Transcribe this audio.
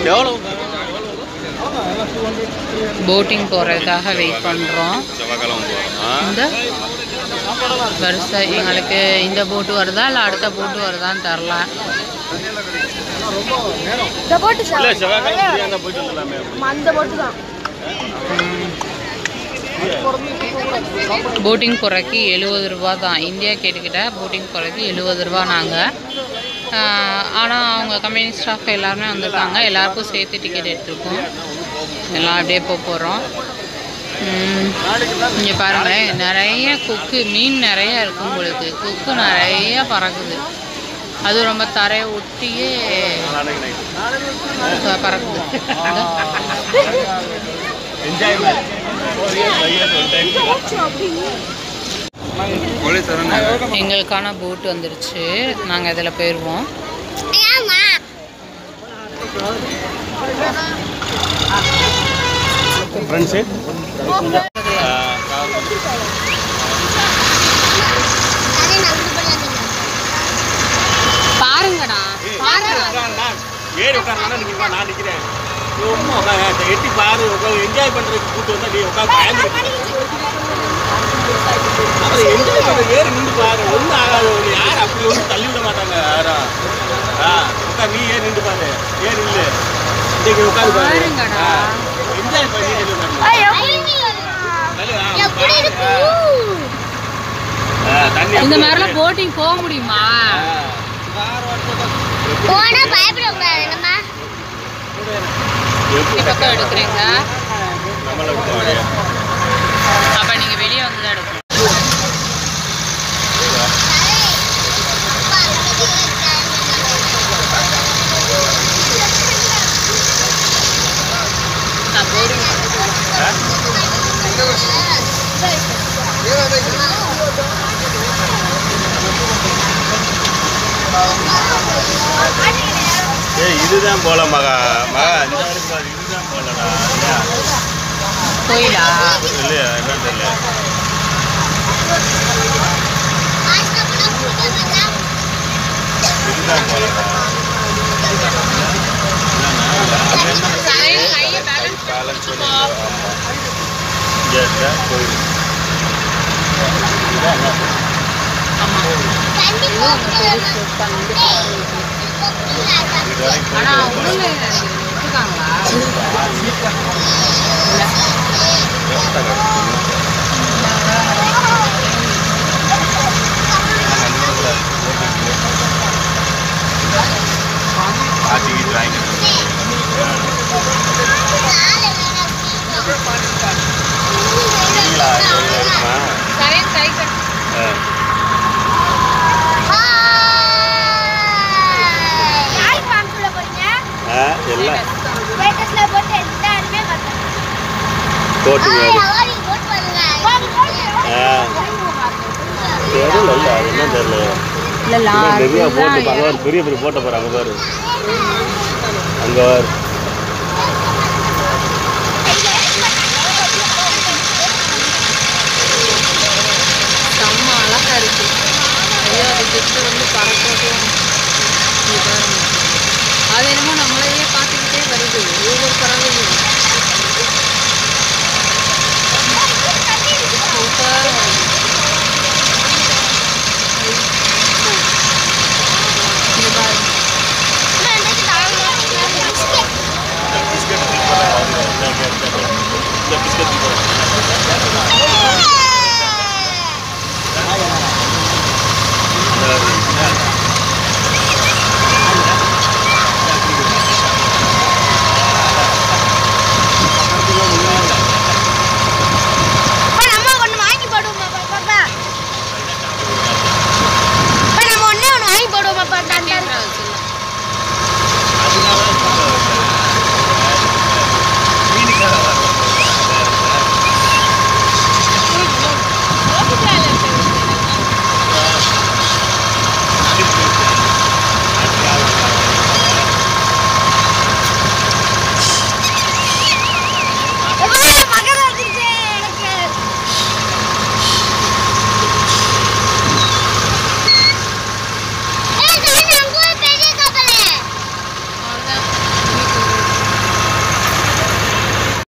எவ்வளோ போட்டிங் போகிறதுக்காக வெயிட் பண்ணுறோம் செவ்வாய்க்கிழமை போகிறோம் இந்த வரிசை எங்களுக்கு இந்த போட்டு வருதா இல்லை அடுத்த போட்டு வருதான்னு தெரில இந்த போட்டு சார் இல்லை செவ்வாய்க்கிழமை ஃப்ரீயாக இருந்தால் போயிட்டு வந்துடலாமே அந்த போட்டு தான் போட்டிங் போகிறதுக்கு எழுபது ரூபா தான் இந்தியா கேட்டுக்கிட்ட போட்டிங் போகிறதுக்கு எழுபது ரூபா நாங்கள் ஆனால் அவங்க கம்பெனி ஸ்டாஃப் எல்லாருமே வந்திருக்காங்க எல்லாருக்கும் சேர்த்து டிக்கெட் எடுத்திருக்கோம் எல்லாம் அப்படியே போக போகிறோம் இங்கே பாருங்களேன் நிறைய கொக்கு மீன் நிறைய இருக்கும் உங்களுக்கு கொக்கு நிறைய பறக்குது அது ரொம்ப தரையை ஒட்டியே நாளைக்கு நைட்டு பறக்குது இதோ. என்ஜாய்மெண்ட் போலீஸ் எங்களுக்கான போட் வந்துருச்சு நாங்கள் இதில் போயிடுவோம் ஃப்ரெண்ட்ஸு பாருங்கடா ஏறி உட்காரலாம் நீங்க நான் நிற்கிறேன் சும்மா உட்காரு எட்டி பாரு உட்காந்து என்ஜாய் பண்ணுறதுக்கு கூட்டு வந்தா நீ உட்காந்து பயந்து அப்புறம் என்ஜாய் பண்ண ஏறி நின்று பாரு ஒன்றும் ஆகாது ஒரு யார் அப்படி ஒன்றும் தள்ளி விட மாட்டாங்க யாரும் ஆ உட்கார் நீ ஏறி நின்று பாரு ஏறி நில்லு இன்னைக்கு உட்காந்து பாரு பாருங்கடா. என்ஜாய் பண்ணி நில்லு பாரு. தள்ளு, ஆ, எப்படி இருக்கு ஆ, தண்ணி இந்த அப்படியே மாதிரிலாம் போட்டிங் போக முடியுமா ஆ. போனா பயப்படக்கூடாது நம்ம எப்படி இந்த பக்கம் எடுக்கிறீங்க நம்மளை விட்டு வாடியா. அப்போ நீங்கள் வெளியே வந்து தான் எடுக்கணும் நான் போடுங்க ஏய் இதுதான் போல மகா மகா இந்த வரைக்கும் பாரு, இதுதான் போலடா இல்லையா கோயிலா இல்லையா என்னன்னு தெரியல இதுதான் போலடா கையை பேலன்ஸ் பேலன்ஸ் பண்ணி ஆமா. இங்க இருக்க கோயில் இதான் என்ன? இது வரைக்கும் ஆனால் போயிட்டு உள்ள இருக்காங்களா ஆட்சிக்கு டிராயிங் இல்லைங்களா கோயில் இருக்குமா சரி கை கட்டு ஆ. யார் காமிச்சுள்ள போறீங்க ஆ எல்லாம் ஸ்டேட்டஸ்ல போட்டு எல்லாருமே பார்த்தேன் கோட்டு வேறு போட்டு பாருங்க ஆ தெரியல இல்லை அது என்ன தெரியல இல்லை இன்னும் நிறைய போட்டு அங்கே ஒரு பெரிய பெரிய போட்டை பாரு அங்கே பாரு அங்கே பாரு